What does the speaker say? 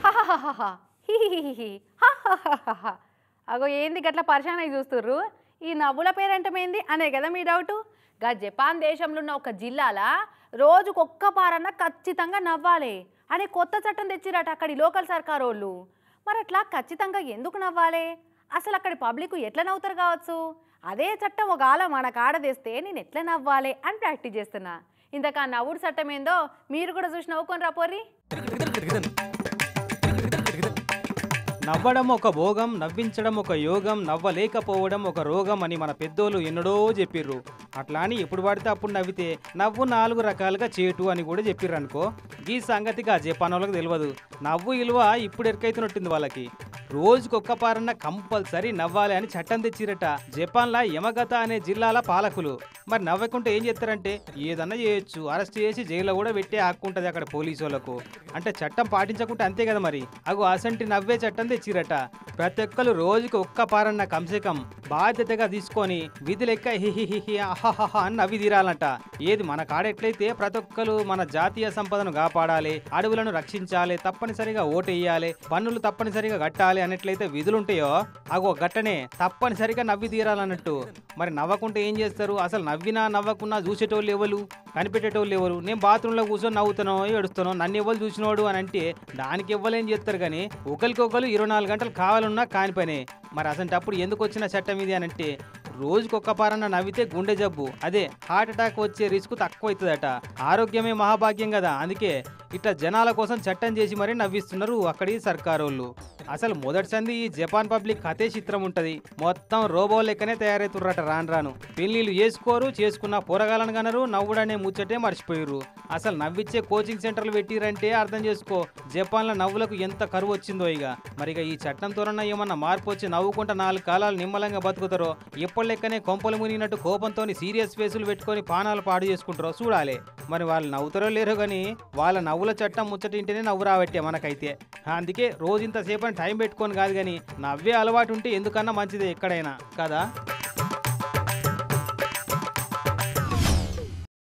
హహహహహ, హిహిహిహి, హహహహహ. అగో ఏంది గట్ల పరిశాన చూస్తుర్రు ఈ నవ్వుల పేరేంటమేంది అనే కదా మీ డౌటు గా జపాన్ దేశంలో ఉన్న ఒక జిల్లాల రోజుకు ఒక్క పారన్న ఖచ్చితంగా నవ్వాలి అనే కొత్త చట్టం తెచ్చిరట అక్కడి లోకల్ సర్కార్ వాళ్ళు మరి అట్లా ఖచ్చితంగా ఎందుకు నవ్వాలి అసలు అక్కడి పబ్లిక్ ఎట్లా నవ్వుతారు కావచ్చు అదే చట్టం ఒక ఆల మన కాడ తెస్తే నేను ఎట్లా నవ్వాలి అని ప్రాక్టీస్ చేస్తున్నా ఇంతకా నవ్వుడు చట్టం ఏందో మీరు కూడా చూసి నవ్వుకొని రాపోర్రి నవ్వడం ఒక భోగం నవ్వించడం ఒక యోగం నవ్వలేకపోవడం ఒక రోగం అని మన పెద్దోళ్ళు ఎన్నడో చెప్పిర్రు అట్లా అని ఎప్పుడు పడితే అప్పుడు నవ్వితే నవ్వు నాలుగు రకాలుగా చేటు అని కూడా చెప్పిర్రు అనుకో ఈ సంగతిగా జపాన్ వాళ్ళకి తెలియదు నవ్వు ఇలువ ఇప్పుడు ఎరకైతున్నట్టుంది వాళ్ళకి రోజుకొక్క పారన్న కంపల్సరీ నవ్వాలి అని చట్టం తెచ్చిరట జపాన్లా యమగత అనే జిల్లాల పాలకులు మరి నవ్వకుంటే ఏం చేస్తారంటే ఏదన్నా చేయొచ్చు అరెస్ట్ చేసి జైల్లో కూడా పెట్టే హక్కు ఉంటుంది అక్కడ పోలీసు వాళ్ళకు అంటే చట్టం పాటించకుంటే అంతే కదా మరి అగు అసంటి నవ్వే చట్టం తెచ్చిరట ప్రతి ఒక్కరు రోజుకి ఒక్క పారన్న కంసే కం బాధ్యతగా తీసుకొని విధి లెక్క హిహిహిహి అహహహ అని నవ్వి తీరాలంట ఏది మన కాడ ఎట్లయితే ప్రతి ఒక్కరు మన జాతీయ సంపదను కాపాడాలి అడవులను రక్షించాలి తప్పనిసరిగా ఓటేయాలి పన్నులు తప్పనిసరిగా కట్టాలి అన్నట్లయితే విధులుంటాయో అగో గట్టనే తప్పనిసరిగా నవ్వి తీరాలన్నట్టు మరి నవ్వకుంటే ఏం చేస్తారు అసలు నవ్వినా నవ్వకున్నా చూసేటోళ్ళు ఎవరు కనిపెట్టేటోళ్ళు ఎవరు నేను బాత్రూంలో కూర్చొని నవ్వుతానో ఏడుస్తానో నన్ను ఎవరు చూసినోడు అని అంటే దానికి ఇవ్వలేం చేస్తారు కానీ ఒకరికొకరు ఇరవై నాలుగు గంటలు కావాలన్నా కాని పనే మరి అసంటప్పుడు ఎందుకు వచ్చిన చట్టం ఇది అని అంటే రోజుకొక్క పారన్న నవ్వితే గుండె జబ్బు అదే హార్ట్ అటాక్ వచ్చే రిస్క్ తక్కువ అవుతుందట ఆరోగ్యమే మహాభాగ్యం కదా అందుకే ఇట్లా జనాల కోసం చట్టం చేసి మరీ నవ్విస్తున్నారు అక్కడి సర్కారోళ్ళు అసలు మొదటి సంది ఈ జపాన్ పబ్లిక్ కథే చిత్రం ఉంటది మొత్తం రోబో లెక్కనే తయారవుతుర్రట రాను రాను పెళ్లిళ్ళు చేసుకోరు చేసుకున్న పోరగాలను కనరు నవ్వుడనే ముచ్చటే మర్చిపోయారు అసలు నవ్విచ్చే కోచింగ్ సెంటర్లు పెట్టిరంటే అర్థం చేసుకో జపాన్లో నవ్వులకు ఎంత కరువు వచ్చిందో ఇక మరి ఇక ఈ చట్టంతోనన్నా ఏమన్నా మార్పు వచ్చి నవ్వుకుంటా నాలుగు కాలాలు నిమ్మలంగా బతుకుతారో ఎప్పటి లెక్కనే కొంపలు మునిగినట్టు కోపంతో సీరియస్ ఫేసులు పెట్టుకొని పానాలు పాడు చేసుకుంటారో చూడాలి మరి వాళ్ళు నవ్వుతారో లేరో కానీ వాళ్ళ నవ్వుల చట్టం ముచ్చటింటేనే నవ్వు రాబట్టే మనకైతే అందుకే రోజు ఇంతసేపు టైం పెట్టుకొని కాదు కానీ నవ్వే అలవాటు ఉంటే ఎందుకన్నా మంచిదే ఎక్కడైనా కదా